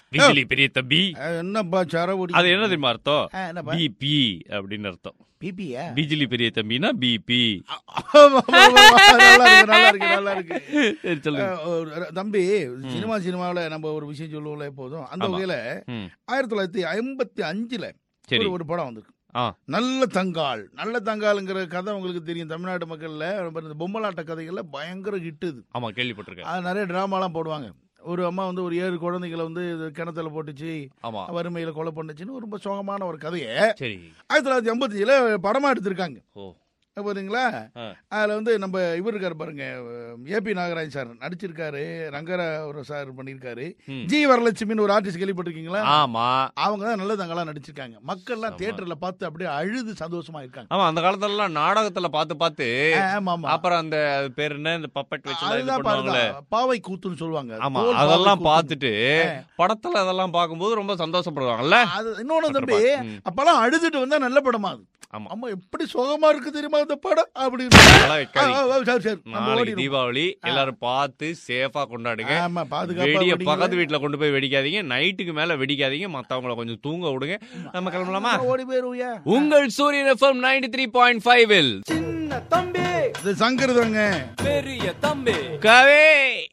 பிஜிலி பெரிய தம்பி அஹ், என்னப்பா சரவடி அது என்ன தெரியுமா அர்த்தம் ஆ, என்னப்பா பிபி அப்படின்னு அர்த்தம் பிபியா பிஜிலி பெரிய தம்பினா பிபி நல்லா இருக்கு நல்லா இருக்கு நல்லா இருக்கு சரி சொல்லுங்க அஹ், ஒரு- தம்பி சினிமா சினிமாவுல நம்ம ஒரு விஷயம் சொல்லுவோம்ல எப்போதும் அந்த ஆமா. வகையில ம், ஆயிரத்தி தொள்ளாயிரத்தி ஐம்பத்தி அஞ்சுல சரி ஒரு ஒரு படம் வந்திருக்கு ஆ. நல்ல தங்காள் நல்ல தங்காளுங்கிற கதை உங்களுக்கு தெரியும் தமிழ்நாட்டு மக்கள்ல ரொம்ப இந்த பொம்மலாட்ட கதைகள்ல பயங்கர ஹிட் இது ஆமா கேள்விப்பட்டிருக்கேன் அது நிறைய டிராமாலாம் போடுவாங்க ஒரு அம்மா வந்து ஒரு ஏழு குழந்தைகளை வந்து இது கிணத்துல போட்டுச்சு ஆமா வறுமையில கொலை பண்ணுச்சுன்னு ரொம்ப சோகமான ஒரு கதையை சரி ஆயிரத்தி தொள்ளாயிரத்தி ஐம்பத்தஞ்சுல படமா எடுத்திருக்காங்க ஓ பாத்தீங்களா ஆ. அதுல வந்து நம்ம இவர் இருக்காரு பாருங்க ஏபி நாகராஜ் சார் நடிச்சிருக்காரு ரங்கரா ஒரு சார் பண்ணியிருக்காரு ம். ஜி வரலட்சுமின்னு ஒரு ஆர்டிஸ்ட் கேள்விப்பட்டிருக்கீங்களா ஆமா அவங்க தான் நல்ல தங்கலாம் நடிச்சிருக்காங்க மக்கள்லாம் ஆமா. தியேட்டர்ல பார்த்து அப்படியே அழுது சந்தோஷமா இருக்காங்க ஆமா அந்த காலத்துல எல்லாம் நாடகத்துல பார்த்து பார்த்து ஆமா ஆமா அப்புறம் அந்த அது பேர் என்ன இந்த பப்பட் வச்சு இது அதுதான் பண்ணுவாங்களே பாருங்க பாவை கூத்துன்னு சொல்லுவாங்க ஆமா தோல் அதெல்லாம் பாவை பார்த்துட்டு படத்துல அதெல்லாம் பார்க்கும்போது ரொம்ப சந்தோஷப்படுவாங்கல்ல கூத்து. அது இன்னொன்னு தம்பி ம். அப்பெல்லாம் அழுதுட்டு வந்தா நல்ல படமா அது ஆமா அம்மா எப்படி சுகமா இருக்கு தெரியுமா அந்த படம் அப்படின்னு அதெல்லாம் ஆ, வைக்காதீங்க. ஆ, சரி சரி நம்ம நாளைக்கு ஓடிடுவோம். தீபாவளி எல்லாரும் பார்த்து சேஃபா கொண்டாடுங்க ஆமா பாதுகாப்பா வெடிய வெடிங்க. பக்கத்து வீட்டுல கொண்டு போய் வெடிக்காதீங்க நைட்டுக்கு மேல வெடிக்காதீங்க மத்தவங்கள கொஞ்சம் தூங்க விடுங்க நம்ம கிளம்பலாமா ஓடி போயிருவியா உங்கள் Suryan FM ninety three point five சின்ன தம்பி இது சங்கர் தாங்க பெரிய தம்பி கவே